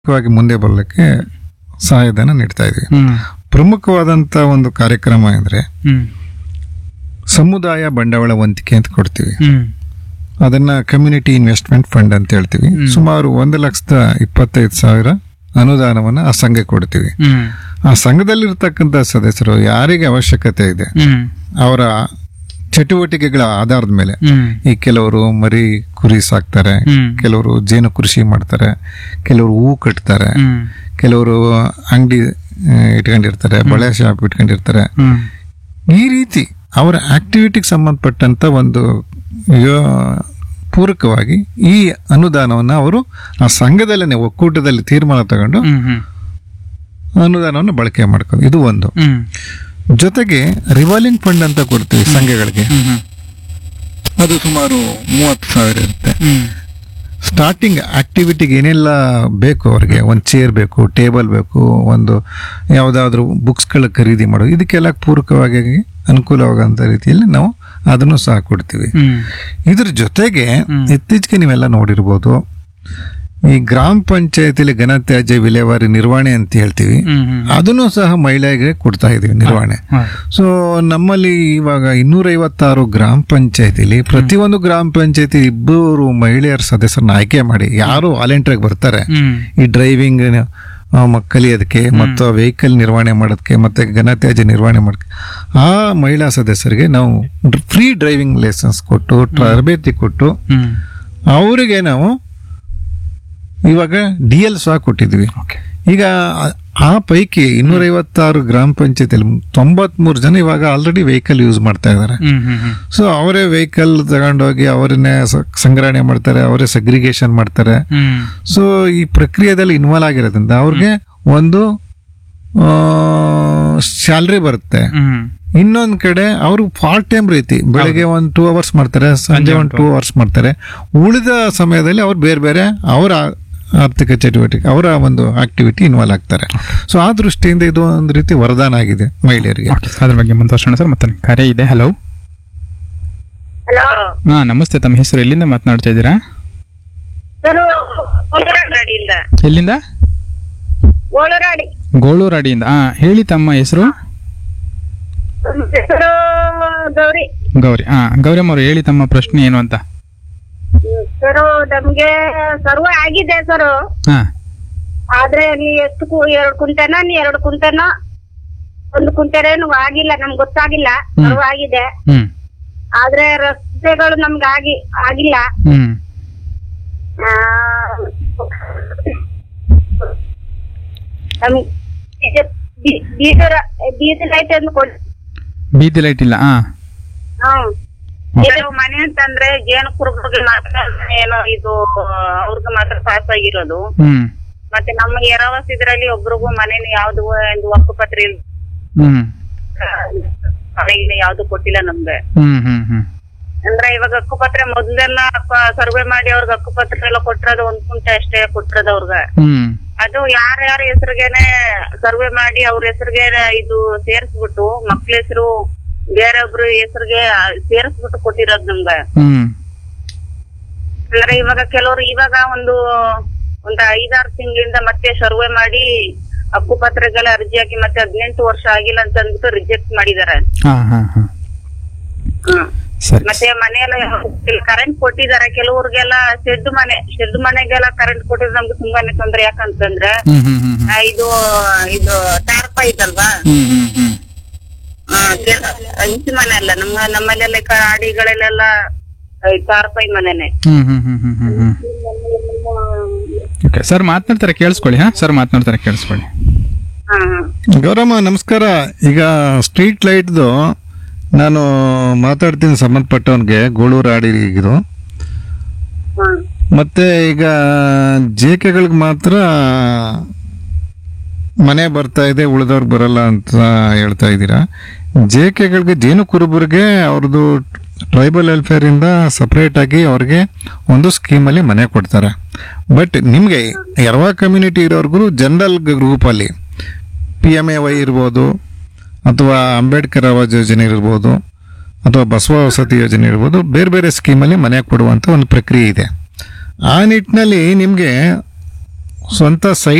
ವಾಗಿ ಮುಂದೆ ಬರಲಿಕ್ಕೆ ಸಹಾಯಧನ ನೀಡ್ತಾ ಇದೀವಿ ಹ್ಮ್ ಪ್ರಮುಖವಾದಂತ ಒಂದು ಕಾರ್ಯಕ್ರಮ ಅಂದ್ರೆ ಹ್ಮ್ ಸಮುದಾಯ ಬಂಡವಾಳ ವಂತಿಕೆ ಅಂತ ಕೊಡ್ತೀವಿ ಹ್ಮ್ ಅದನ್ನ ಕಮ್ಯುನಿಟಿ ಇನ್ವೆಸ್ಟ್ಮೆಂಟ್ ಫಂಡ್ ಅಂತ ಹೇಳ್ತೀವಿ ಹ್ಮ್. ಸುಮಾರು ಒಂದು ಲಕ್ಷದ ಇಪ್ಪತ್ತೈದು ಸಾವಿರ ಅನುದಾನವನ್ನ ಆ ಸಂಘಕ್ಕೆ ಕೊಡ್ತೀವಿ ಹ್ಮ್ ಆ ಸಂಘದಲ್ಲಿರ್ತಕ್ಕಂಥ ಸದಸ್ಯರು ಯಾರಿಗೆ ಅವಶ್ಯಕತೆ ಇದೆ ಹ್ಮ್ ಅವರ ಚಟುವಟಿಕೆಗಳ ಆಧಾರದ ಮೇಲೆ ಹ್ಮ್ ಈ ಕೆಲವರು ಮರಿ ಕುರಿ ಸಾಕ್ತಾರೆ ಹ್ಮ್. ಕೆಲವರು ಜೇನು ಕೃಷಿ ಮಾಡ್ತಾರೆ ಕೆಲವರು ಹೂ ಕಟ್ತಾರೆ ಹ್ಮ್ ಕೆಲವರು ಅಂಗಡಿ ಇಟ್ಕೊಂಡಿರ್ತಾರೆ ಬಳೆ ಶಾಪ್ ಇಟ್ಕೊಂಡಿರ್ತಾರೆ ಹ್ಮ್ ಈ ರೀತಿ ಅವರ ಆಕ್ಟಿವಿಟಿಗೆ ಸಂಬಂಧಪಟ್ಟಂತ ಒಂದು ಯೋ- ಪೂರಕವಾಗಿ ಈ ಅನುದಾನವನ್ನು ಅವರು ಆ ಸಂಘದಲ್ಲೇ ಒಕ್ಕೂಟದಲ್ಲಿ ತೀರ್ಮಾನ ತಗೊಂಡು ಹ್ಮ್ ಹ್ಮ್ ಅನುದಾನವನ್ನು ಬಳಕೆ ಮಾಡ್ಕೊಂಡು ಇದು ಒಂದು ಹ್ಮ್ ಜೊತೆಗೆ ರಿವಾಲ್ವಿಂಗ್ ಫಂಡ್ ಅಂತ ಕೊಡ್ತೀವಿ ಸಂಘಗಳಿಗೆ ಹ್ಮ್ ಹ್ಮ್ ಅದು ಸುಮಾರು ಮೂವತ್ತು ಸಾವಿರ ಇರುತ್ತೆ ಹ್ಮ್ ಸ್ಟಾರ್ಟಿಂಗ್ ಆಕ್ಟಿವಿಟಿಗೆ ಏನೆಲ್ಲ ಬೇಕು ಅವ್ರಿಗೆ ಒಂದು ಚೇರ್ ಬೇಕು ಟೇಬಲ್ ಬೇಕು ಒಂದು ಯಾವುದಾದ್ರೂ ಬುಕ್ಸ್ಗಳ ಖರೀದಿ ಮಾಡೋದು ಇದಕ್ಕೆಲ್ಲ ಪೂರಕವಾಗಿ ಅನುಕೂಲವಾಗಂತ ರೀತಿಯಲ್ಲಿ ನಾವು ಅದನ್ನು ಸಹ ಕೊಡ್ತೀವಿ ಹ್ಮ್ ಇದ್ರ ಜೊತೆಗೆ ಹ್ಮ್. ಇತ್ತೀಚೆಗೆ ನೀವೆಲ್ಲ ನೋಡಿರ್ಬೋದು ಈ ಗ್ರಾಮ ಪಂಚಾಯತಿಲಿ ಘನತ್ಯಾಜ್ಯ ವಿಲೇವಾರಿ ನಿರ್ವಹಣೆ ಅಂತ ಹೇಳ್ತೀವಿ ಹ್ಮ್ ಹ್ಮ್ ಅದನ್ನು ಸಹ ಮಹಿಳೆಗೆ ಕೊಡ್ತಾ ಇದೀವಿ ನಿರ್ವಹಣೆ ಹಾ. ಸೊ ನಮ್ಮಲ್ಲಿ ಇವಾಗ ಇನ್ನೂರೈವತ್ತಾರು ಗ್ರಾಮ ಪಂಚಾಯತಿಲಿ ಪ್ರತಿಯೊಂದು ಗ್ರಾಮ ಪಂಚಾಯತಿ ಇಬ್ಬರು ಮಹಿಳೆಯರ ಸದಸ್ಯರನ್ನ ಆಯ್ಕೆ ಮಾಡಿ ಯಾರು ವಾಲಂಟಿಯರ್ ಬರ್ತಾರೆ ಹ್ಮ್ ಈ ಡ್ರೈವಿಂಗ್ ಕಲಿಯೋದಕ್ಕೆ ಮತ್ತು ವೆಹಿಕಲ್ ನಿರ್ವಹಣೆ ಮಾಡೋದಕ್ಕೆ ಮತ್ತೆ ಘನತ್ಯಾಜ್ಯ ನಿರ್ವಹಣೆ ಮಾಡೋದಕ್ಕೆ ಆ ಮಹಿಳಾ ಸದಸ್ಯರಿಗೆ ನಾವು ಫ್ರೀ ಡ್ರೈವಿಂಗ್ ಲೈಸೆನ್ಸ್ ಕೊಟ್ಟು ತರಬೇತಿ ಕೊಟ್ಟು ಹ್ಮ್ ಅವರಿಗೆ ನಾವು ಇವಾಗ ಡಿ ಎಲ್ ಸಹ ಕೊಟ್ಟಿದ್ವಿ ಓಕೆ ಈಗ ಆ- ಆ ಪೈಕಿ ಇನ್ನೂರೈವತ್ತಾರು ಗ್ರಾಮ ಪಂಚಾಯತಿಯಲ್ಲಿ ತೊಂಬತ್ಮೂರು ಜನ ಇವಾಗ ಆಲ್ರೆಡಿ ವೆಹಿಕಲ್ ಯೂಸ್ ಮಾಡ್ತಾ ಇದ್ದಾರೆ ಹ್ಮ್ ಹ್ಮ್ ಹ್ಮ್ ಸೊ ಅವರೇ ವೆಹಿಕಲ್ ತಗೊಂಡೋಗಿ ಅವರನ್ನೇ ಸ- ಸಂಗ್ರಹಣೆ ಮಾಡ್ತಾರೆ ಅವರೇ ಸಗ್ರಿಗೇಷನ್ ಮಾಡ್ತಾರೆ ಹ್ಮ್ ಸೊ ಈ ಪ್ರಕ್ರಿಯೆದಲ್ಲಿ ಇನ್ವಾಲ್ವ್ ಆಗಿರೋದ್ರಿಂದ ಅವ್ರಿಗೆ ಒಂದು ಸ್ಯಾಲ್ರಿ ಬರುತ್ತೆ ಹ್ಮ್ ಇನ್ನೊಂದ್ ಕಡೆ ಅವರು ಪಾರ್ಟ್ ಟೈಮ್ ರೀತಿ ಬೆಳಗ್ಗೆ ಒಂದು ಟೂ ಅವರ್ಸ್ ಮಾಡ್ತಾರೆ ಸಂಜೆ ಒಂದು ಟೂ ಅವರ್ಸ್ ಮಾಡ್ತಾರೆ ಉಳಿದ ಸಮಯದಲ್ಲಿ ಅವ್ರು ಬೇರೆ ಬೇರೆ ಅವರ ಆರ್ಥಿಕ ಚಟುವಟಿಕೆ ಅವರ ಒಂದು ಆಕ್ಟಿವಿಟಿ ಇನ್ವಾಲ್ವ್ ಆಗ್ತಾರೆ ಸೊ ಆ ದೃಷ್ಟಿಯಿಂದ ಇದು ಒಂದು ರೀತಿ ವರದಾನ ಆಗಿದೆ ಮಹಿಳೆಯರಿಗೆ ಓಕೆ ಅದ್ರ ಬಗ್ಗೆ ಮುಂದುವರ್ಸೋಣ ಸರ್ ಮತ್ತೆ ಕರೆ ಇದೆ ಹಲೋ ಹಲೋ ಹಾ ನಮಸ್ತೆ ತಮ್ಮ ಹೆಸರು ಎಲ್ಲಿಂದ ಮಾತನಾಡ್ತಾ ಇದ್ದೀರಾ ನಾನು ಓಳರಾಡಿಯಿಂದ ಎಲ್ಲಿಂದ ಓಳರಾಡಿ ಗೋಳೂರಾಡಿಯಿಂದ ಹಾ ಹೇಳಿ ತಮ್ಮ ಹೆಸರು ನನ್ನ ಹೆಸರು ಗೌರಿ ಗೌರಿ ಹಾ ಗೌರಮ್ಮ ಅವರು ಹೇಳಿ ತಮ್ಮ ಪ್ರಶ್ನೆ ಏನು ಅಂತ ಸರ್ ನಮ್ಗೆ ಸರ್ವ ಆಗಿದೆ ಸರ್ ಹಾ ಆದ್ರೆ ನೀ ಎಷ್ಟು ಕು- ಎರಡು ಕುಂಟೆನ ನೀ ಎರಡು ಕುಂಟೆನ ಒಂದು ಕುಂಟೆನೇನು ಆಗಿಲ್ಲ ನಮ್ಗೆ ಗೊತ್ತಾಗಿಲ್ಲ ಹ್ಮ್. ಸರ್ವ ಆಗಿದೆ ಹ್ಮ್ ಆದ್ರೆ ರಸ್ತೆಗಳು ನಮ್ಗೆ ಆಗಿ ಆಗಿಲ್ಲ ಹ್ಮ್ ಆ, ನಮ್ಗ್ ಇದು ಬೀ- ಬೀದರ ಬೀದಿ ಲೈಟ್ ಅನ್ನು ಕೊಡಿ ಬೀದಿ ಲೈಟ್ ಇಲ್ಲ ಹಾ ಹ್ಮ್ ಕೆಲವು ಮನೆ ಅಂತಂದ್ರೆ ಜೇನು ಕುರುಬರಿಗೆ ಮಾತ್ರ ಏನೋ ಇದು ಅವ್ರಿಗೆ ಮಾತ್ರ ಪಾಸ್ ಆಗಿರೋದು ಹ್ಮ್ ಮತ್ತೆ ನಮ್ಮ ಎರವಸ್ ಇದ್ರಲ್ಲಿ ಒಬ್ರಿಗೂ ಮನೇನು ಯಾವ್ದು ಒಂದು ಹಕ್ಕುಪತ್ರ ಇಲ್ಲ ಹ್ಮ್ ಮನೆಗಿನ ಯಾವ್ದು ಕೊಟ್ಟಿಲ್ಲ ನಮ್ಗೆ ಹ್ಮ್ ಹ್ಮ್ ಹ್ಮ್ ಅಂದ್ರೆ ಇವಾಗ ಹಕ್ಕುಪತ್ರ ಮೊದ್ಲೆಲ್ಲ ಸರ್ವೆ ಮಾಡಿ ಅವ್ರಿಗೆ ಹಕ್ಕುಪತ್ರ ಎಲ್ಲ ಕೊಟ್ಟಿರೋದು ಒಂದ್ ಕುಂಟೆ ಅಷ್ಟೇ ಕೊಟ್ಟಿರೋದು ಅವ್ರಿಗೆ ಹ್ಮ್ ಅದು ಯಾರ್ಯಾರ ಹೆಸರಿಗೆನೆ ಸರ್ವೆ ಮಾಡಿ ಅವ್ರ ಹೆಸರಿಗೆ ಇದು ಸೇರ್ಸ್ಬಿಟ್ಟು ಮಕ್ಳ ಹೆಸರು ಬೇರೊಬ್ರು ಹೆಸರಿಗೆ ಸೇರ್ಸ್ಬಿಟ್ಟು ಕೊಟ್ಟಿರೋದು ನಮ್ಗೆ ಹ್ಮ್ ಅಂದ್ರೆ ಇವಾಗ ಕೆಲವರು ಇವಾಗ ಒಂದು ಒಂದು ಐದಾರು ತಿಂಗಳಿಂದ ಮತ್ತೆ ಸರ್ವೆ ಮಾಡಿ ಹಕ್ಕುಪತ್ರಗೆಲ್ಲ ಅರ್ಜಿ ಹಾಕಿ ಮತ್ತೆ ಹದಿನೆಂಟು ವರ್ಷ ಆಗಿಲ್ಲ ಅಂತ ಅಂದ್ಬಿಟ್ಟು ರಿಜೆಕ್ಟ್ ಮಾಡಿದಾರೆ ಹಾ ಹಾ ಹಾ ಸರಿ ಮತ್ತೆ ಮನೆಯೆಲ್ಲ ಕರೆಂಟ್ ಕೊಟ್ಟಿದ್ದಾರೆ ಕೆಲವ್ರಿಗೆಲ್ಲ ಶೆಡ್ ಮನೆ ಶೆಡ್ ಮನೆಗೆಲ್ಲ ಕರೆಂಟ್ ಕೊಟ್ಟಿದ್ರೆ ನಮ್ಗೆ ತುಂಬಾನೇ ತೊಂದ್ರೆ ಯಾಕಂತಂದ್ರೆ ಹ್ಮ್ ಹ್ಮ್ ಹ್ಮ್ ಆ, ಇದು ಇದು ಟಾರ್ಪ ಇದಲ್ವಾ ಹ್ಮ್ ಹ್ಮ್ ಹ್ಮ್ ಆ, ಕೆಲ- ಹಂಚು ಮನೆ ಅಲ್ಲ ನಮ್ಮ ನಮ್ಮಲ್ಲೆಲ್ಲ ಕಾಡಿಗಳಲ್ಲೆಲ್ಲ ಟಾರ್ಪೈ ಮನೆನೆ ಹ್ಮ್ ಹ್ಮ್ ಹ್ಮ್ ಹ್ಮ್ ಹ್ಮ್ ಹ್ಮ್ ಓಕೆ ಸರ್ ಮಾತನಾಡ್ತಾರೆ ಕೇಳಿಸ್ಕೊಳ್ಳಿ ಹಾ ಸರ್ ಮಾತನಾಡ್ತಾರೆ ಕೇಳಿಸ್ಕೊಳ್ಳಿ ಹಾ ಹಾ ಗೌರಮ್ಮ ನಮಸ್ಕಾರ ಈಗ ಸ್ಟ್ರೀಟ್ ಲೈಟ್ದು ನಾನು ಮಾತಾಡ್ತೀನಿ ಸಂಬಂಧಪಟ್ಟವನಿಗೆ ಗೋಳೂರು ಆಡಿಗಿದು ಹಾ ಮತ್ತೆ ಈಗ ಜೇಕೆಗಳಿಗೆ ಮಾತ್ರ ಮನೆ ಬರ್ತಾ ಇದೆ ಉಳಿದವ್ರಿಗೆ ಬರಲ್ಲ ಅಂತ ಹೇಳ್ತಾ ಇದ್ದೀರಾ ಜೇಕೆಗಳಿಗೆ ಜೇನು ಕುರುಬರಿಗೆ ಅವ್ರದ್ದು ಟ್ರೈಬಲ್ ವೆಲ್ಫೇರ್ ಇಂದ ಸಪರೇಟ್ ಆಗಿ ಅವ್ರಿಗೆ ಒಂದು ಸ್ಕೀಮಲ್ಲಿ ಮನೆ ಕೊಡ್ತಾರೆ ಬಟ್ ನಿಮಗೆ ಎರವ ಕಮ್ಯುನಿಟಿ ಇರೋರ್ಗು ಜನರಲ್ ಗ್ರೂಪಲ್ಲಿ ಪಿ ಎಮ್ ಎ ವೈ ಇರ್ಬೋದು ಅಥವಾ ಅಂಬೇಡ್ಕರ್ ಆವಾಸ್ ಯೋಜನೆ ಇರ್ಬೋದು ಅಥವಾ ಬಸವ ವಸತಿ ಯೋಜನೆ ಇರ್ಬೋದು ಬೇರೆ ಬೇರೆ ಸ್ಕೀಮಲ್ಲಿ ಮನೆ ಕೊಡುವಂಥ ಒಂದು ಪ್ರಕ್ರಿಯೆ ಇದೆ ಆ ನಿಟ್ಟಿನಲ್ಲಿ ನಿಮಗೆ ಸ್ವಂತ ಸೈ